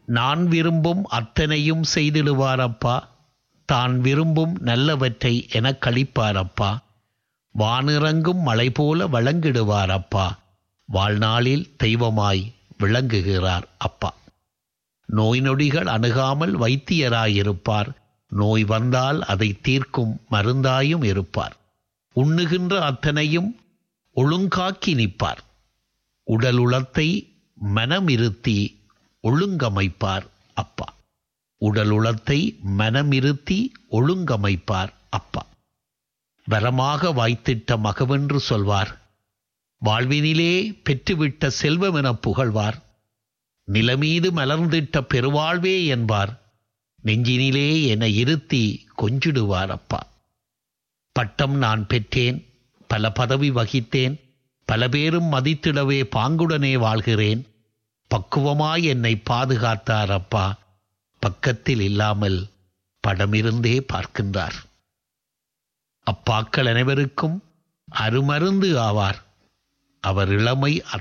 நான் விரும்பும் அத்தனையும் செய்திடுவாரப்பா தான் விரும்பும் நல்லவற்றை எனக் கழிப்பாரப்பா வானிறங்கும் மலை போல வழங்கிடுவாரப்பா வாழ்நாளில் தெய்வமாய் விளங்குகிறார் அப்பா நோய் நொடிகள் அணுகாமல் வைத்தியராயிருப்பார் நோய் வந்தால் அதை தீர்க்கும் மருந்தாயும் இருப்பார் உண்ணுகின்ற அத்தனையும் ஒழுங்காக்கி நிற்பார் உடல் உளத்தை மனமிருத்தி ஒழுங்கமைப்பார் அப்பா உடல் உளத்தை மனமிருத்தி ஒழுங்கமைப்பார் அப்பா வரமாக வாய்த்திட்ட மகவென்று சொல்வார் வாழ்வினிலே பெற்றுவிட்ட செல்வம் என புகழ்வார் நிலமீது மலர்ந்திட்ட பெருவாழ்வே என்பார் நெஞ்சினிலே என இருத்தி கொஞ்சிடுவார் அப்பா பட்டம் நான் பெற்றேன் பல பதவி வகித்தேன் பல பேரும் மதித்திடவே பாங்குடனே வாழ்கிறேன் பக்குவமாய் என்னை பாதுகாத்தார் அப்பா பக்கத்தில் இல்லாமல் படமிருந்தே பார்க்கின்றார் அப்பாக்கள் அனைவருக்கும் அருமருந்து ஆவார் அவர் இளமை